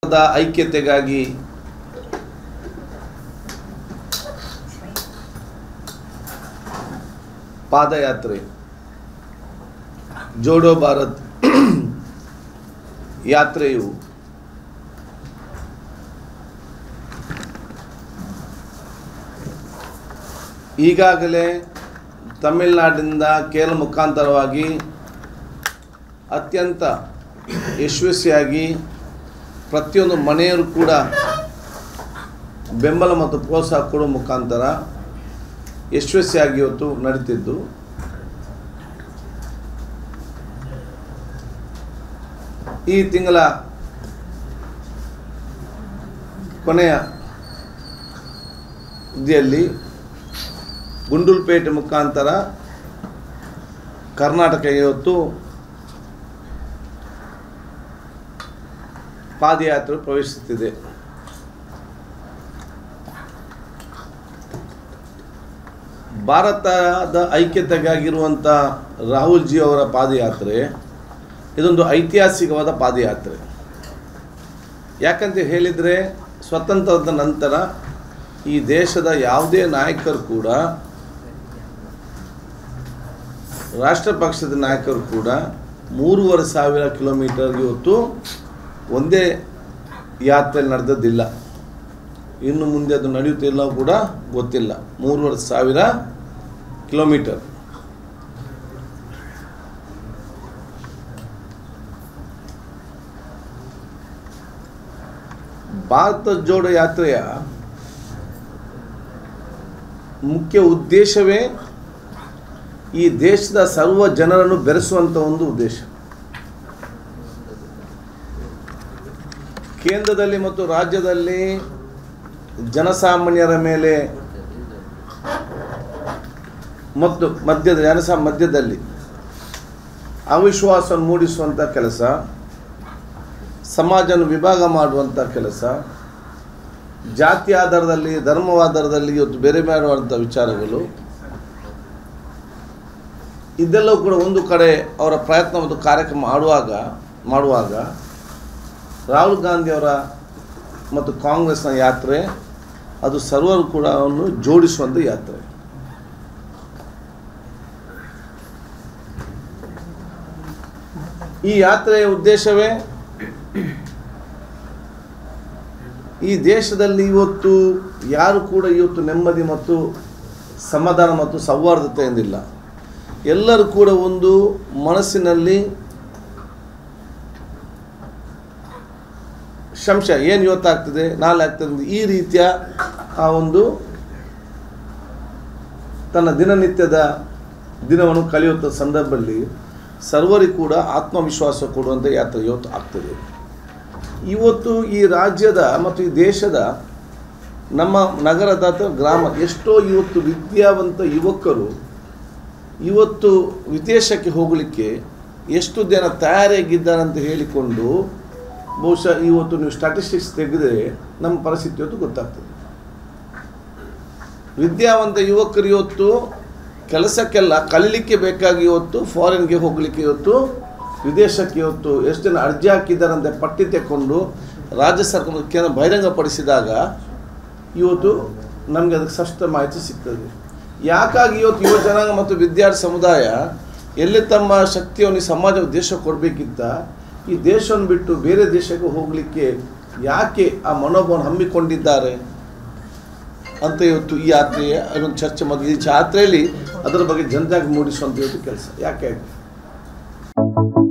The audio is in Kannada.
ದ ಐಕ್ಯತೆಗಾಗಿ ಪಾದಯಾತ್ರೆ ಜೋಡೋ ಭಾರತ್ ಯಾತ್ರೆಯು ಈಗಾಗಲೇ ತಮಿಳುನಾಡಿನಿಂದ ಕೇರಳ ಮುಖಾಂತರವಾಗಿ ಅತ್ಯಂತ ಯಶಸ್ವಿಯಾಗಿ ಪ್ರತಿಯೊಂದು ಮನೆಯವರು ಕೂಡ ಬೆಂಬಲ ಮತ್ತು ಪ್ರೋತ್ಸಾಹ ಕೊಡುವ ಮುಖಾಂತರ ಯಶಸ್ವಿಯಾಗಿ ಇವತ್ತು ನಡೀತಿದ್ದು ಈ ತಿಂಗಳ ಕೊನೆಯ ಅವಧಿಯಲ್ಲಿ ಗುಂಡೂಲ್ಪೇಟೆ ಮುಖಾಂತರ ಕರ್ನಾಟಕ ಇವತ್ತು ಪಾದಯಾತ್ರೆ ಪ್ರವೇಶಿಸುತ್ತಿದೆ ಭಾರತದ ಐಕ್ಯತೆಗಾಗಿರುವಂಥ ರಾಹುಲ್ ಜಿ ಅವರ ಪಾದಯಾತ್ರೆ ಇದೊಂದು ಐತಿಹಾಸಿಕವಾದ ಪಾದಯಾತ್ರೆ ಯಾಕಂತ ಹೇಳಿದರೆ ಸ್ವತಂತ್ರದ ನಂತರ ಈ ದೇಶದ ಯಾವುದೇ ನಾಯಕರು ಕೂಡ ರಾಷ್ಟ್ರ ಪಕ್ಷದ ನಾಯಕರು ಕೂಡ ಮೂರುವರೆ ಸಾವಿರ ಕಿಲೋಮೀಟರ್ ಇವತ್ತು ಒಂದೇ ಯಾತ್ರೆ ನಡೆದದ್ದಿಲ್ಲ ಇನ್ನು ಮುಂದೆ ಅದು ನಡೆಯುತ್ತಿಲ್ಲ ಕೂಡ ಗೊತ್ತಿಲ್ಲ ಮೂರುವರೆ ಸಾವಿರ ಕಿಲೋಮೀಟರ್ ಭಾರತ ಜೋಡೋ ಯಾತ್ರೆಯ ಮುಖ್ಯ ಉದ್ದೇಶವೇ ಈ ದೇಶದ ಸರ್ವ ಜನರನ್ನು ಬೆರೆಸುವಂಥ ಒಂದು ಉದ್ದೇಶ ಕೇಂದ್ರದಲ್ಲಿ ಮತ್ತು ರಾಜ್ಯದಲ್ಲಿ ಜನಸಾಮಾನ್ಯರ ಮೇಲೆ ಮತ್ತು ಮಧ್ಯದ ಜನಸಾ ಮಧ್ಯದಲ್ಲಿ ಅವಿಶ್ವಾಸ ಮೂಡಿಸುವಂಥ ಕೆಲಸ ಸಮಾಜವನ್ನು ವಿಭಾಗ ಮಾಡುವಂಥ ಕೆಲಸ ಜಾತಿ ಆಧಾರದಲ್ಲಿ ಧರ್ಮವಾಧಾರದಲ್ಲಿ ಇವತ್ತು ಬೇರೆ ಮಾಡುವಂಥ ವಿಚಾರಗಳು ಇದೆಲ್ಲವೂ ಕೂಡ ಒಂದು ಕಡೆ ಅವರ ಪ್ರಯತ್ನ ಮತ್ತು ಕಾರ್ಯಕ್ರಮ ಮಾಡುವಾಗ ಮಾಡುವಾಗ ರಾಹುಲ್ ಗಾಂಧಿಯವರ ಮತ್ತು ಕಾಂಗ್ರೆಸ್ನ ಯಾತ್ರೆ ಅದು ಸರ್ವರು ಕೂಡ ಅವನ್ನು ಜೋಡಿಸುವಂಥ ಯಾತ್ರೆ ಈ ಯಾತ್ರೆಯ ಉದ್ದೇಶವೇ ಈ ದೇಶದಲ್ಲಿ ಇವತ್ತು ಯಾರು ಕೂಡ ಇವತ್ತು ನೆಮ್ಮದಿ ಮತ್ತು ಸಮಾಧಾನ ಮತ್ತು ಸೌಹಾರ್ದತೆಯಿಂದಿಲ್ಲ ಎಲ್ಲರೂ ಕೂಡ ಒಂದು ಮನಸ್ಸಿನಲ್ಲಿ ಸಂಶಯ ಏನು ಇವತ್ತಾಗ್ತದೆ ನಾಳೆ ಆಗ್ತದೆ ಅಂತ ಈ ರೀತಿಯ ಆ ಒಂದು ತನ್ನ ದಿನನಿತ್ಯದ ದಿನವನ್ನು ಕಳೆಯುವಂಥ ಸಂದರ್ಭದಲ್ಲಿ ಸರ್ವರಿಗೂ ಕೂಡ ಆತ್ಮವಿಶ್ವಾಸ ಕೊಡುವಂಥ ಯಾತ್ರೆ ಇವತ್ತು ಆಗ್ತದೆ ಇವತ್ತು ಈ ರಾಜ್ಯದ ಮತ್ತು ಈ ದೇಶದ ನಮ್ಮ ನಗರದ ಅಥವಾ ಗ್ರಾಮ ಎಷ್ಟೋ ಇವತ್ತು ವಿದ್ಯಾವಂತ ಯುವಕರು ಇವತ್ತು ವಿದೇಶಕ್ಕೆ ಹೋಗಲಿಕ್ಕೆ ಎಷ್ಟು ಜನ ತಯಾರಾಗಿದ್ದಾರೆ ಅಂತ ಹೇಳಿಕೊಂಡು ಬಹುಶಃ ಇವತ್ತು ನೀವು ಸ್ಟಾಟಿಸ್ಟಿಕ್ಸ್ ತೆಗೆದರೆ ನಮ್ಮ ಪರಿಸ್ಥಿತಿ ಇವತ್ತು ಗೊತ್ತಾಗ್ತದೆ ವಿದ್ಯಾವಂತ ಯುವಕರು ಇವತ್ತು ಕೆಲಸಕ್ಕೆಲ್ಲ ಕಲೀಲಿಕ್ಕೆ ಬೇಕಾಗಿ ಇವತ್ತು ಫಾರಿನ್ಗೆ ಹೋಗಲಿಕ್ಕೆ ಇವತ್ತು ವಿದೇಶಕ್ಕೆ ಇವತ್ತು ಎಷ್ಟು ಜನ ಅರ್ಜಿ ಹಾಕಿದ್ದಾರೆ ಅಂತ ಪಟ್ಟಿ ತೆಕ್ಕೊಂಡು ರಾಜ್ಯ ಸರ್ಕಾರ ಕೇಂದ್ರ ಬಹಿರಂಗಪಡಿಸಿದಾಗ ಇವತ್ತು ನಮಗೆ ಅದಕ್ಕೆ ಸ್ಪಷ್ಟ ಮಾಹಿತಿ ಸಿಗ್ತದೆ ಯಾಕಾಗಿ ಇವತ್ತು ಯುವ ಜನಾಂಗ ಮತ್ತು ವಿದ್ಯಾರ್ಥಿ ಸಮುದಾಯ ಎಲ್ಲಿ ತಮ್ಮ ಶಕ್ತಿಯನ್ನು ಈ ಸಮಾಜ ದೇಶ ಕೊಡಬೇಕಿತ್ತ ಈ ದೇಶವನ್ನು ಬಿಟ್ಟು ಬೇರೆ ದೇಶಕ್ಕೆ ಹೋಗಲಿಕ್ಕೆ ಯಾಕೆ ಆ ಮನೋಭಾವನ ಹಮ್ಮಿಕೊಂಡಿದ್ದಾರೆ ಅಂತ ಇವತ್ತು ಈ ಯಾತ್ರೆಯ ಅದೊಂದು ಚರ್ಚೆ ಮತ್ತು ಈ ಜಾತ್ರೆಯಲ್ಲಿ ಅದರ ಬಗ್ಗೆ ಜನಜಾಗೃತಿ ಮೂಡಿಸುವಂಥ ಇವತ್ತು ಕೆಲಸ ಯಾಕೆ